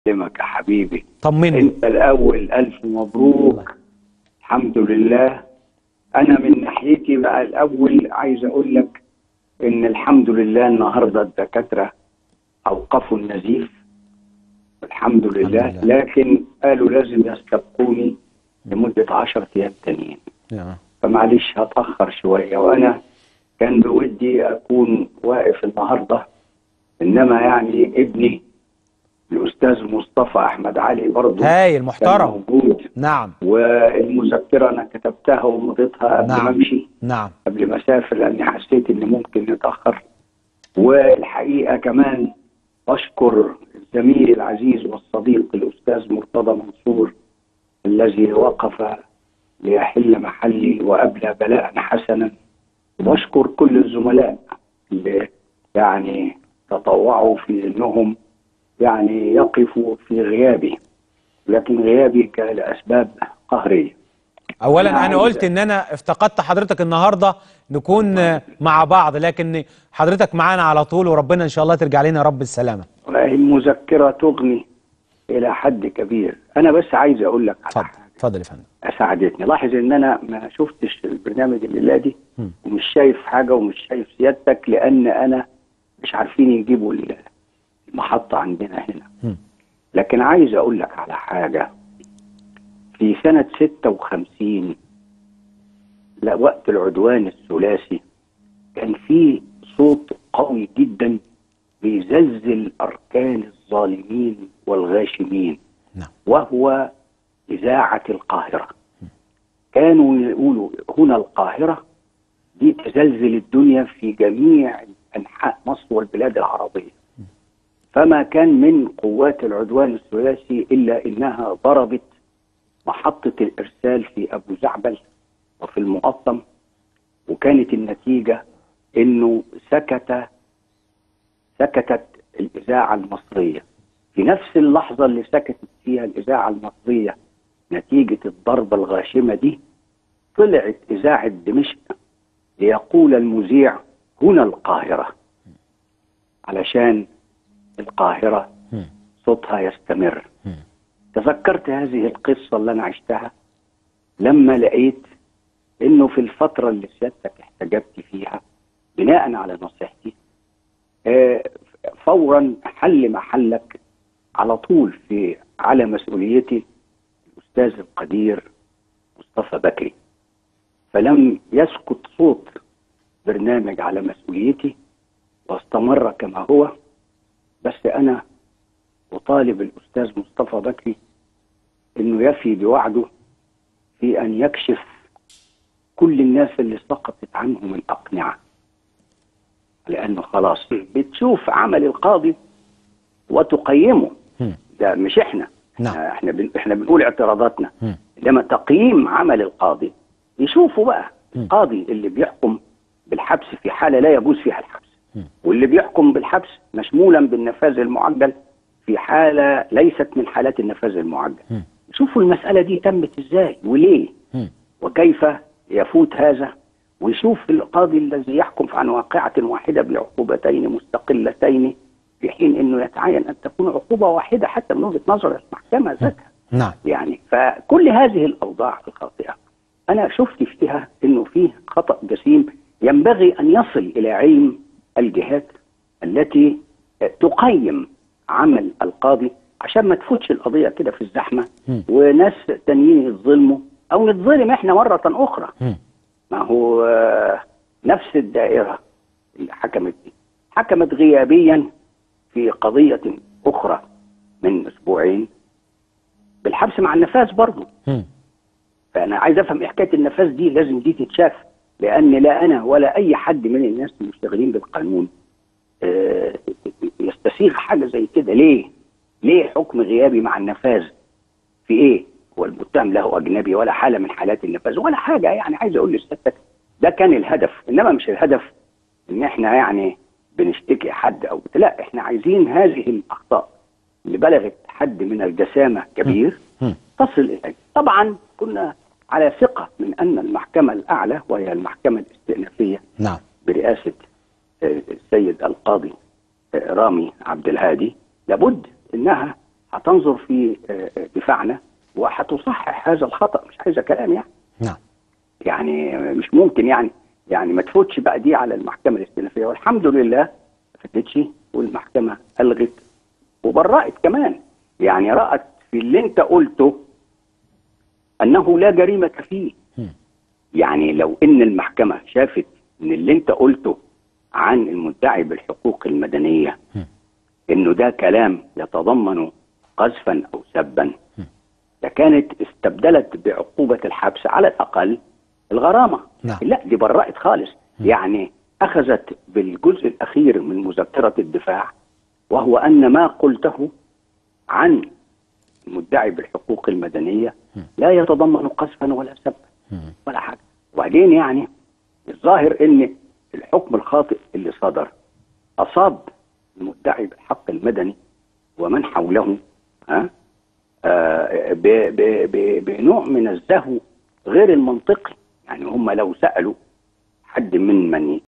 يسلمك يا حبيبي طمني انت الاول الف مبروك الحمد لله انا من ناحيتي بقى الاول عايز اقول لك ان الحمد لله النهارده الدكاتره اوقفوا النزيف الحمد لله, الحمد لله. لكن قالوا لازم يستبقوني لمده 10 ايام تانيين يا. فمعلش هتأخر شوية وأنا كان بودي أكون واقف النهاردة إنما يعني ابني الأستاذ مصطفى أحمد علي برضه هايل كان محترم موجود نعم والمذكرة أنا كتبتها ومضيتها قبل ما نعم أمشي نعم قبل ما أسافر لأني حسيت إن ممكن نتأخر والحقيقة كمان أشكر الزميل العزيز والصديق الأستاذ مرتضى منصور الذي وقف ليحل محلي وأبلى بلاء حسنا وأشكر كل الزملاء اللي يعني تطوعوا في أنهم يعني يقفوا في غيابي لكن غيابي كان لأسباب قهرية اولا أنا انا عايز- قلت ان انا افتقدت حضرتك النهارده نكون آه، مع بعض لكن حضرتك معانا على طول وربنا ان شاء الله ترجع لنا يا رب السلامه المذكرة تغني إلى حد كبير أنا بس عايز أقول لك على اتفضل حاجة اتفضل يا فندم اسعدتني لاحظ ان انا ما شفتش البرنامج الليله دي مم. ومش شايف حاجه ومش شايف سيادتك لان انا مش عارفين يجيبوا ال- المحطه عندنا هنا مم. لكن عايز اقول لك على حاجه في سنه 56 لا وقت العدوان الثلاثي كان في صوت قوي جدا بيزلزل اركان الظالمين والغاشمين نعم وهو إذاعة القاهرة كانوا يقولوا هنا القاهرة دي تزلزل الدنيا في جميع أنحاء مصر والبلاد العربية فما كان من قوات العدوان الثلاثي إلا إنها ضربت محطة الإرسال في أبو زعبل وفي المقطم وكانت النتيجة إنه سكت سكتت الإذاعة المصرية في نفس اللحظة اللي سكتت فيها الإذاعة المصرية نتيجة الضربة الغاشمة دي طلعت إذاعة دمشق ليقول المذيع هنا القاهرة علشان القاهرة مم. صوتها يستمر مم. تذكرت هذه القصة اللي أنا عشتها لما لقيت إنه في الفترة اللي سيادتك احتجبت فيها بناء على نصيحتي آه، فورا حل محلك على طول في على مسؤوليتي الأستاذ القدير مصطفى بكري فلم يسكت صوت برنامج على مسؤوليتي واستمر كما هو بس أنا أطالب الأستاذ مصطفى بكري إنه يفي بوعده في أن يكشف كل الناس اللي سقطت عنهم الأقنعة لأنه خلاص بتشوف عمل القاضي وتقيمه مم. ده مش احنا نعم. احنا بن... احنا بنقول اعتراضاتنا مم. لما تقييم عمل القاضي يشوفوا بقى مم. القاضي اللي بيحكم بالحبس في حالة لا يجوز فيها الحبس مم. واللي بيحكم بالحبس مشمولا بالنفاذ المعجل في حالة ليست من حالات النفاذ المعجل مم. شوفوا المسألة دي تمت ازاي وليه مم. وكيف يفوت هذا ويشوف القاضي الذي يحكم عن واقعة واحدة بعقوبتين مستقلتين في حين انه يتعين ان تكون عقوبة واحدة حتى من وجهة نظر المحكمة ذاتها نعم يعني فكل هذه الاوضاع الخاطئة انا شفت فيها انه فيه خطأ جسيم ينبغي ان يصل الى علم الجهات التي تقيم عمل القاضي عشان ما تفوتش القضية كده في الزحمة مم. وناس تانيين يتظلموا او نتظلم احنا مرة اخرى مم. ما هو آه، نفس الدائرة اللي حكمت دي حكمت غيابيا في قضية أخرى من أسبوعين بالحبس مع النفاذ برضه مم. فأنا عايز أفهم إيه حكاية النفاذ دي لازم دي تتشاف لأن لا أنا ولا أي حد من الناس المشتغلين بالقانون آه، يستسيغ حاجة زي كده ليه؟ ليه حكم غيابي مع النفاذ؟ في إيه؟ هو المتهم له أجنبي ولا حالة من حالات النفاذ ولا حاجة يعني عايز أقول لسيادتك ده كان الهدف إنما مش الهدف إن إحنا يعني بنشتكي حد أو لا إحنا عايزين هذه الأخطاء اللي بلغت حد من الجسامة كبير مم. تصل إليه طبعا كنا على ثقة من أن المحكمة الأعلى وهي المحكمة الاستئنافية نعم برئاسة آه، السيد القاضي آه، رامي عبد الهادي لابد انها هتنظر في آه، آه، دفاعنا وهتصحح هذا الخطا مش عايزه كلام يعني نعم يعني مش ممكن يعني يعني ما تفوتش بقى دي على المحكمه الاستئنافيه والحمد لله ما فاتتش والمحكمه الغت وبرأت كمان يعني رأت في اللي انت قلته انه لا جريمه فيه مم. يعني لو ان المحكمه شافت ان اللي انت قلته عن المدعي بالحقوق المدنيه مم. انه ده كلام يتضمن قذفا او سبا لكانت استبدلت بعقوبه الحبس على الاقل الغرامه نعم. لا دي برأت خالص يعني اخذت بالجزء الاخير من مذكره الدفاع وهو ان ما قلته عن المدعي بالحقوق المدنيه لا يتضمن قذفا ولا سبا مم. ولا حاجه وبعدين يعني الظاهر ان الحكم الخاطئ اللي صدر اصاب المدعي بالحق المدني ومن حوله ها آه ب- ب- ب- بنوع من الزهو غير المنطقي يعني هم لو سالوا حد من من